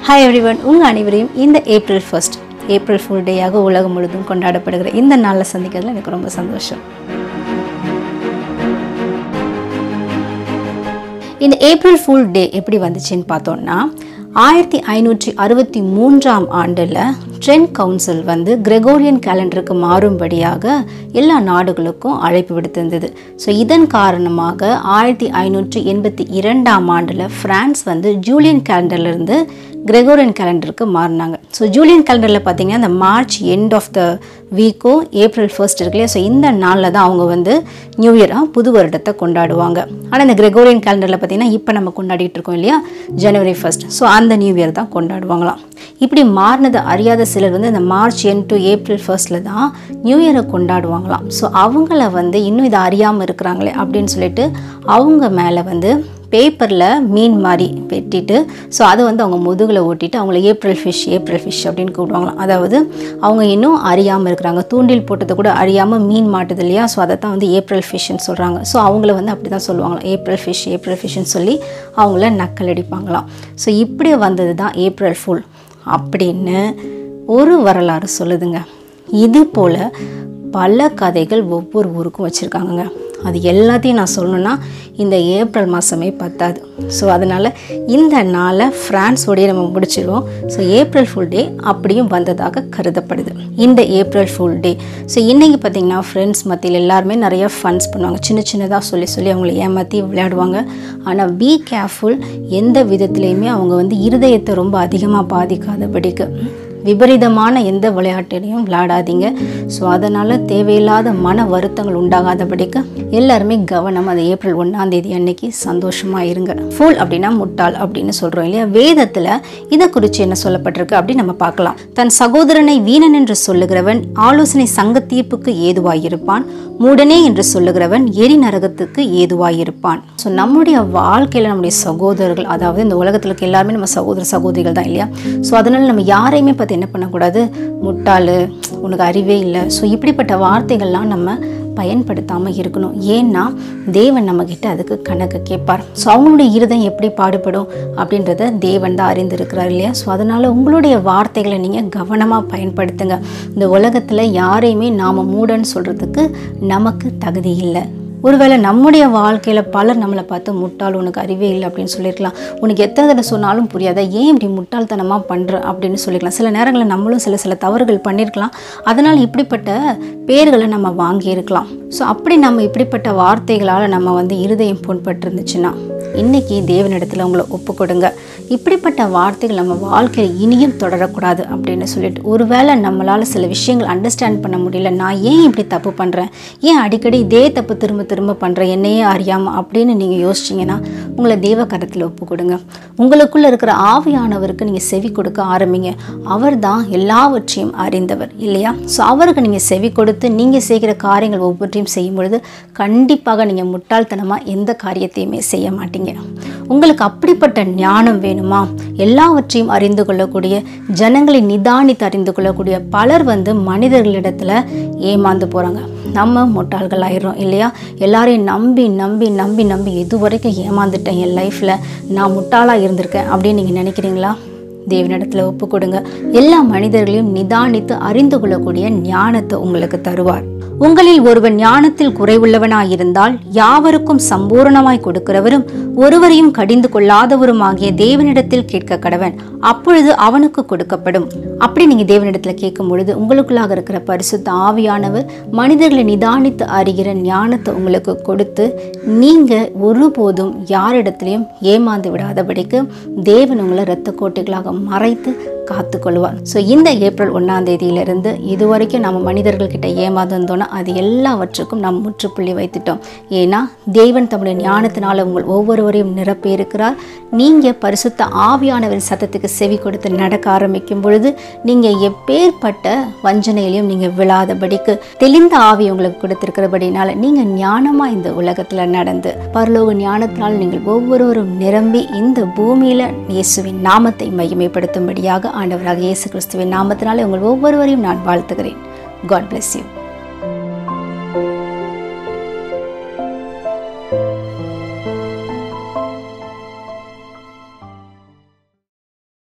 hi everyone உங்கள் அனைவரையும் இந்த ஏப்ரல் ஃபர்ஸ்ட் ஏப்ரல் ஃபுல் டேயாக உலகம் முழுதும் கொண்டாடப்படுகிற இந்த நாளில் சந்திக்கிறதுல எனக்கு ரொம்ப சந்தோஷம் இந்த ஏப்ரல் ஃபுல் டே எப்படி வந்துச்சுன்னு பார்த்தோம்னா ஆயிரத்தி ஐநூற்றி அறுபத்தி மூன்றாம் ஆண்டில் ட்ரெண்ட் கவுன்சில் வந்து கிரெகோரியன் கேலண்டருக்கு மாறும்படியாக எல்லா நாடுகளுக்கும் அழைப்பு விடுத்திருந்தது ஸோ இதன் காரணமாக ஆயிரத்தி ஐநூற்றி எண்பத்தி இரண்டாம் ஆண்டில் ஃப்ரான்ஸ் வந்து ஜூலியன் கேலண்டர்லேருந்து கிரெகோரியன் கேலண்டருக்கு மாறினாங்க ஸோ ஜூலியன் கேலண்டரில் பார்த்தீங்கன்னா இந்த மார்ச் எண்ட் ஆஃப் த வீக்கோ ஏப்ரல் ஃபர்ஸ்ட் இருக்கு இல்லையா ஸோ இந்த நாளில் தான் அவங்க வந்து நியூ இயராக புது வருடத்தை கொண்டாடுவாங்க ஆனால் இந்த கிரெகோரியன் கேலண்டரில் பார்த்தீங்கன்னா இப்போ நம்ம கொண்டாடிட்டு இருக்கோம் இல்லையா ஜனவரி ஃபர்ஸ்ட் ஸோ அந்த நியூ இயர் தான் கொண்டாடுவாங்களாம் இப்படி மாறினது அறியாத சிலர் வந்து இந்த மார்ச் என் டு ஏப்ரல் ஃபர்ஸ்டில் தான் நியூ இயரை கொண்டாடுவாங்களாம் ஸோ அவங்கள வந்து இன்னும் இதை அறியாமல் இருக்கிறாங்களே அப்படின்னு சொல்லிட்டு அவங்க மேலே வந்து பேப்பரில் மீன் மாதிரி வெட்டிட்டு ஸோ அதை வந்து அவங்க முதுகில் ஓட்டிட்டு அவங்கள ஏப்ரல் ஃபிஷ் ஏப்ரல் ஃபிஷ் அப்படின்னு கூப்பிடுவாங்களாம் அதாவது அவங்க இன்னும் அறியாமல் இருக்கிறாங்க தூண்டில் போட்டதை கூட அறியாமல் மீன் மாட்டுது இல்லையா ஸோ அதை தான் வந்து ஏப்ரல் ஃபிஷ்ன்னு சொல்கிறாங்க ஸோ அவங்கள வந்து அப்படி தான் சொல்லுவாங்களாம் ஏப்ரல் ஃபிஷ் ஏப்ரல் ஃபிஷ்ன்னு சொல்லி அவங்கள நக்கல் அடிப்பாங்களாம் ஸோ இப்படி வந்தது தான் ஏப்ரல் ஃபுல் அப்படின்னு ஒரு வரலாறு சொல்லுதுங்க இது போல் பல கதைகள் ஒவ்வொரு ஊருக்கும் வச்சுருக்காங்கங்க அது எல்லாத்தையும் நான் சொல்லணுன்னா இந்த ஏப்ரல் மாதமே பத்தாது ஸோ அதனால் இந்த நாளை ஃப்ரான்ஸோடைய நம்ம முடிச்சிடுவோம் ஸோ ஏப்ரல் ஃபுல் டே அப்படியும் வந்ததாக கருதப்படுது இந்த ஏப்ரல் ஃபுல் டே ஸோ இன்றைக்கி பார்த்திங்கன்னா ஃப்ரெண்ட்ஸ் மத்தியில் எல்லாருமே நிறைய ஃபன்ஸ் பண்ணுவாங்க சின்ன சின்னதாக சொல்லி சொல்லி அவங்கள ஏமாற்றி விளையாடுவாங்க ஆனால் பி கேர்ஃபுல் எந்த விதத்துலேயுமே அவங்க வந்து இருதயத்தை ரொம்ப அதிகமாக பாதிக்காதபடிக்கு விபரீதமான எந்த விளையாட்டிலையும் விளையாடாதீங்க ஸோ அதனால் தேவையில்லாத மன வருத்தங்கள் உண்டாகாதபடிக்கு எல்லாருமே கவனம் அது ஏப்ரல் ஒன்றாம் தேதி அன்னைக்கு சந்தோஷமாக இருங்க ஃபூல் அப்படின்னா முட்டாள் அப்படின்னு சொல்கிறோம் இல்லையா வேதத்தில் இதை குறித்து என்ன சொல்லப்பட்டிருக்கு அப்படின்னு நம்ம பார்க்கலாம் தன் சகோதரனை வீணன் என்று சொல்லுகிறவன் ஆலோசனை சங்க தீர்ப்புக்கு ஏதுவாயிருப்பான் மூடனே என்று சொல்லுகிறவன் எரி நரகத்துக்கு ஏதுவாயிருப்பான் ஸோ நம்முடைய வாழ்க்கையில் நம்முடைய சகோதரர்கள் அதாவது இந்த உலகத்தில் இருக்க எல்லாருமே நம்ம சகோதர சகோதரிகள் தான் இல்லையா ஸோ அதனால் நம்ம யாரையுமே பார்த்து என்ன பண்ணக்கூடாது முட்டாள் உனக்கு அறிவே இல்லை ஸோ இப்படிப்பட்ட வார்த்தைகள்லாம் நம்ம பயன்படுத்தாமல் இருக்கணும் ஏன்னா தேவன் நம்மக்கிட்ட அதுக்கு கணக்கு கேட்பார் ஸோ அவங்களுடைய இருதயம் எப்படி பாடுபடும் அப்படின்றத தேவன் தான் அறிந்திருக்கிறார் இல்லையா ஸோ அதனால் உங்களுடைய வார்த்தைகளை நீங்கள் கவனமாக பயன்படுத்துங்க இந்த உலகத்தில் யாரையுமே நாம் மூடன்னு சொல்கிறதுக்கு நமக்கு தகுதி இல்லை ஒருவேளை நம்முடைய வாழ்க்கையில் பலர் நம்மளை பார்த்து முட்டாள் உனக்கு அறிவே இல்லை அப்படின்னு சொல்லியிருக்கலாம் உனக்கு எத்தனை தடவை சொன்னாலும் புரியாத ஏன் இப்படி முட்டாள்தனமாக பண்ணுற அப்படின்னு சொல்லிக்கலாம் சில நேரங்களில் நம்மளும் சில சில தவறுகள் பண்ணியிருக்கலாம் அதனால் இப்படிப்பட்ட பேர்களை நம்ம வாங்கியிருக்கலாம் ஸோ அப்படி நம்ம இப்படிப்பட்ட வார்த்தைகளால் நம்ம வந்து இருதயம் புண்பட்டிருந்துச்சுன்னா இன்றைக்கி தேவனிடத்தில் உங்களை ஒப்பு கொடுங்க இப்படிப்பட்ட வார்த்தைகள் நம்ம வாழ்க்கையில் இனியும் தொடரக்கூடாது அப்படின்னு சொல்லிட்டு ஒருவேளை நம்மளால் சில விஷயங்கள் அண்டர்ஸ்டாண்ட் பண்ண முடியல நான் ஏன் இப்படி தப்பு பண்ணுறேன் ஏன் அடிக்கடி இதே தப்பு திரும்ப திரும்ப பண்ணுறேன் என்னையே அறியாமல் அப்படின்னு நீங்கள் யோசிச்சிங்கன்னா உங்களை தேவ கரத்தில் ஒப்பு கொடுங்க உங்களுக்குள்ளே இருக்கிற ஆவியானவருக்கு நீங்கள் செவி கொடுக்க ஆரம்பிங்க அவர் தான் எல்லாவற்றையும் அறிந்தவர் இல்லையா ஸோ அவருக்கு நீங்கள் செவி கொடுத்து நீங்கள் செய்கிற காரியங்கள் ஒவ்வொன்றையும் செய்யும் பொழுது கண்டிப்பாக நீங்கள் முட்டாள்தனமாக எந்த காரியத்தையுமே செய்ய மாட்டீங்க உங்களுக்கு அப்படிப்பட்ட ஞானம் வேணுமா எல்லாவற்றையும் அறிந்து கொள்ளக்கூடிய ஜனங்களை நிதானித்து அறிந்து கொள்ளக்கூடிய பலர் வந்து மனிதர்களிடத்துல ஏமாந்து போகிறாங்க நம்ம முட்டாள்கள் ஆயிடுறோம் இல்லையா எல்லாரையும் நம்பி நம்பி நம்பி நம்பி இது வரைக்கும் ஏமாந்துட்டேன் என் லைஃப்பில் நான் முட்டாளாக இருந்திருக்கேன் அப்படின்னு நீங்கள் நினைக்கிறீங்களா தேவனிடத்தில் ஒப்பு கொடுங்க எல்லா மனிதர்களையும் நிதானித்து அறிந்து கொள்ளக்கூடிய ஞானத்தை உங்களுக்கு தருவார் உங்களில் ஒருவன் ஞானத்தில் குறைவுள்ளவனாயிருந்தால் யாவருக்கும் சம்பூரணமாய் கொடுக்கிறவரும் ஒருவரையும் கடிந்து கொள்ளாதவருமாகிய தேவனிடத்தில் கேட்க கடவன் அப்பொழுது அவனுக்கு கொடுக்கப்படும் அப்படி நீங்க தேவனிடத்துல கேட்கும் பொழுது உங்களுக்குள்ளாக இருக்கிற பரிசுத்த ஆவியானவர் மனிதர்களை நிதானித்து அறிகிற ஞானத்தை உங்களுக்கு கொடுத்து நீங்க ஒருபோதும் யாரிடத்திலையும் ஏமாந்து விடாதபடிக்கு தேவன் உங்களை இரத்த கோட்டைகளாக மறைத்து காத்து கொள்வார் ஸோ இந்த ஏப்ரல் ஒன்றாம் தேதியிலிருந்து இதுவரைக்கும் நம்ம மனிதர்கள் கிட்ட ஏமாந்தோன்னா அது எல்லாவற்றுக்கும் நாம் முற்றுப்புள்ளி வைத்துட்டோம் ஏன்னா தேவன் தம்முடைய ஞானத்தினால உங்கள் ஒவ்வொருவரையும் நிரப்பி இருக்கிறார் நீங்கள் பரிசுத்த ஆவியானவரின் சத்தத்துக்கு செவி கொடுத்து நடக்க ஆரம்பிக்கும் பொழுது நீங்கள் எப்பேற்பட்ட வஞ்சனையிலையும் நீங்கள் விழாதபடிக்கு தெளிந்த ஆவி உங்களுக்கு கொடுத்திருக்கிறபடினால நீங்கள் ஞானமாக இந்த உலகத்தில் நடந்து பரலோக ஞானத்தினால் நீங்கள் ஒவ்வொருவரும் நிரம்பி இந்த பூமியில் இயேசுவின் நாமத்தை மகிமைப்படுத்தும்படியாக ஆண்டவராக இயேசு கிறிஸ்துவின் நாமத்தினாலே உங்கள் ஒவ்வொருவரையும் நான் வாழ்த்துகிறேன் காட் bless யூ